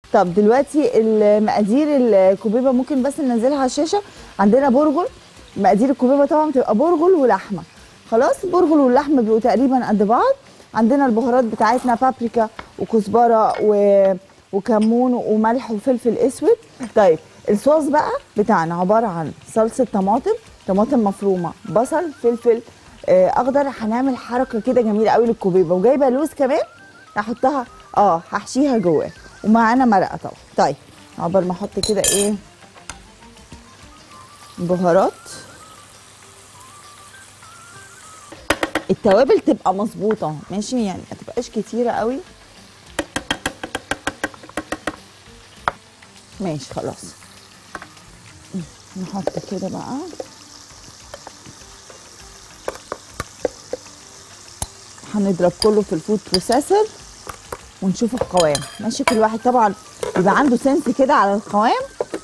طب دلوقتي المقادير الكوبيبه ممكن بس ننزلها على الشاشه عندنا برغل مقادير الكوبيبه طبعا بتبقى برغل ولحمه خلاص البرغل واللحمه بيبقوا تقريبا قد بعض عندنا البهارات بتاعتنا بابريكا وكزبره و... وكمون وملح وفلفل اسود طيب الصوص بقى بتاعنا عباره عن صلصه طماطم طماطم مفرومه بصل فلفل آه، اخضر هنعمل حركه كده جميله قوي للكوبيبه وجايبه لوز كمان هحطها اه هحشيها جواه ومعانا مرقه طبعا طيب عقبال ما احط كده ايه بهارات التوابل تبقى مظبوطه ماشي يعني ما تبقاش كتيره قوي ماشي خلاص نحط كده بقى هنضرب كله في الفود بروسيسور ونشوف القوام ماشي كل واحد طبعا يبقى عنده سنس كده على القوام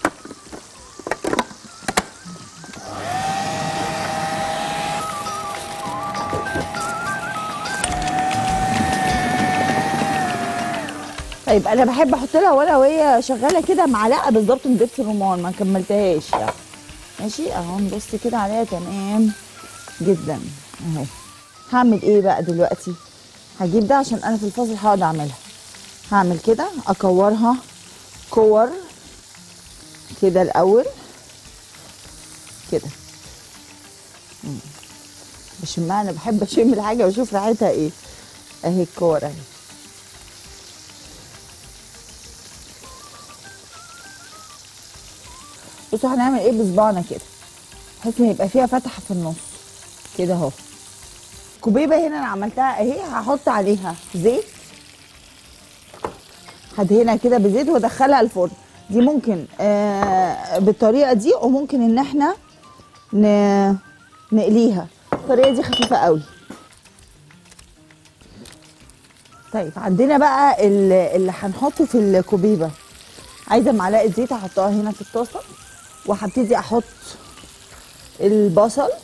طيب انا بحب احط لها ولا وهي شغاله كده معلقه بالظبط من دبس الرمان ما كملتهاش يعني ماشي اهو نبص كده عليها تمام جدا اهو هعمل ايه بقى دلوقتي هجيب ده عشان انا في الفاصل هقعد اعملها هعمل كده اكورها كور كده الاول كده مم. بشمها انا بحب اشم الحاجه واشوف ريحتها ايه اهي الكور اهي بصوا هنعمل ايه بصباعنا كده بحيث ان يبقى فيها فتحه في النص كده اهو كوبيبه هنا انا عملتها اهي هحط عليها زيت هدهنها كده بزيت وادخلها الفرن دي ممكن آه بالطريقه دي وممكن ان احنا ن... نقليها الطريقه دي خفيفه قوي طيب عندنا بقى ال- اللي هنحطه في الكوبيبه عايزه معلقه زيت هحطها هنا في الطاسه وهبتدي احط البصل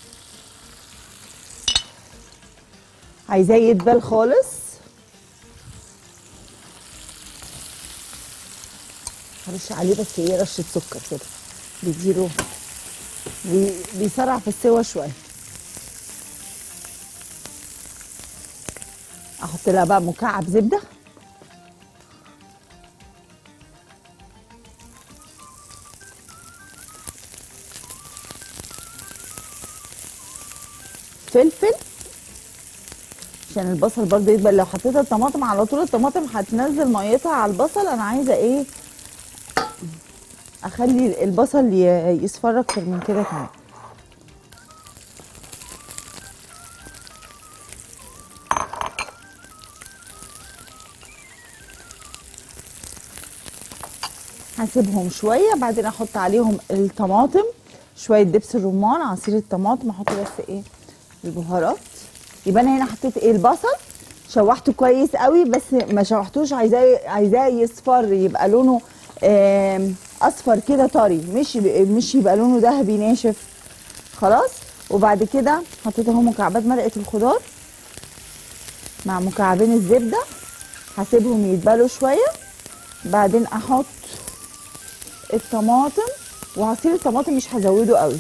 عايزاه يدبل خالص هرش عليه بس ايه رشه سكر كده بيديله بي- بيسرع في السوا شويه احط لها بقى مكعب زبده فلفل عشان البصل برضه يدبل لو حطيت الطماطم على طول الطماطم هتنزل ميتها على البصل انا عايزه ايه اخلي البصل ي- يصفر اكتر من كده كمان هسيبهم شويه بعدين احط عليهم الطماطم شويه دبس الرمان عصير الطماطم احط بس ايه البهارات يبقى انا هنا حطيت ايه البصل شوحته كويس قوي بس ما شوحتوش عايزاه عايزاه يصفر يبقى لونه آم، اصفر كده طري مش مش يبقى لونه ذهبي ناشف خلاص وبعد كده حطيت اهو مكعبات مرقه الخضار مع مكعبين الزبده هسيبهم يتبلوا شويه بعدين احط الطماطم وعصير الطماطم مش هزوده قوي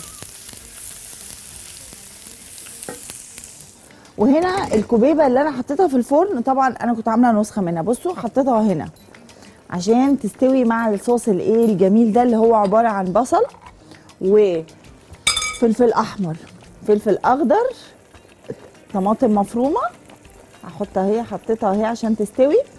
وهنا الكوبيبه اللي انا حطيتها في الفرن طبعا انا كنت عامله نسخه منها بصوا حطيتها هنا عشان تستوي مع الصوص الايه الجميل ده اللي هو عباره عن بصل وفلفل احمر فلفل اخضر طماطم مفرومه هحطها اهي حطيتها اهي عشان تستوي